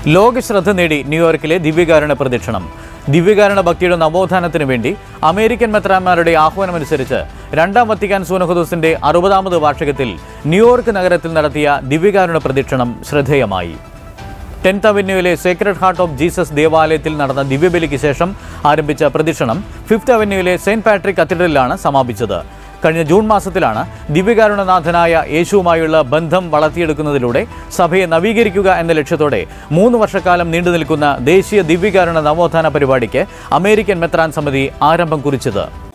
ലോക ശ്രദ്ധ നേടി ന്യൂയോർക്കിലെ ദിവ്യകാരുണ പ്രദക്ഷിണം ദിവ്യകാരുണ ഭക്തിയുടെ നവോത്ഥാനത്തിന് വേണ്ടി അമേരിക്കൻ മെത്രാന്മാരുടെ ആഹ്വാനമനുസരിച്ച് രണ്ടാം വത്തിക്കാൻ സൂനഹദോസിന്റെ അറുപതാമത് വാർഷികത്തിൽ ന്യൂയോർക്ക് നഗരത്തിൽ നടത്തിയ ദിവ്യകാരുണ പ്രദക്ഷിണം ശ്രദ്ധേയമായി ടെൻത്ത് അവന്യൂവിലെ സേക്രഡ് ഹാർട്ട് ഓഫ് ജീസസ് ദേവാലയത്തിൽ നടന്ന ദിവ്യബലിക്ക് ശേഷം ആരംഭിച്ച പ്രദക്ഷിണം ഫിഫ്ത്ത് അവന്യൂവിലെ സെയിന്റ് പാട്രിക് കത്തീഡ്രലിലാണ് സമാപിച്ചത് കഴിഞ്ഞ ജൂൺ മാസത്തിലാണ് ദിവ്യകാരുണനാഥനായ യേശുവുമായുള്ള ബന്ധം വളർത്തിയെടുക്കുന്നതിലൂടെ സഭയെ നവീകരിക്കുക എന്ന ലക്ഷ്യത്തോടെ മൂന്ന് വർഷക്കാലം നീണ്ടു നിൽക്കുന്ന ദേശീയ ദിവ്യകാരുണ നവോത്ഥാന പരിപാടിക്ക് അമേരിക്കൻ മെത്രാൻ സമിതി ആരംഭം കുറിച്ചത്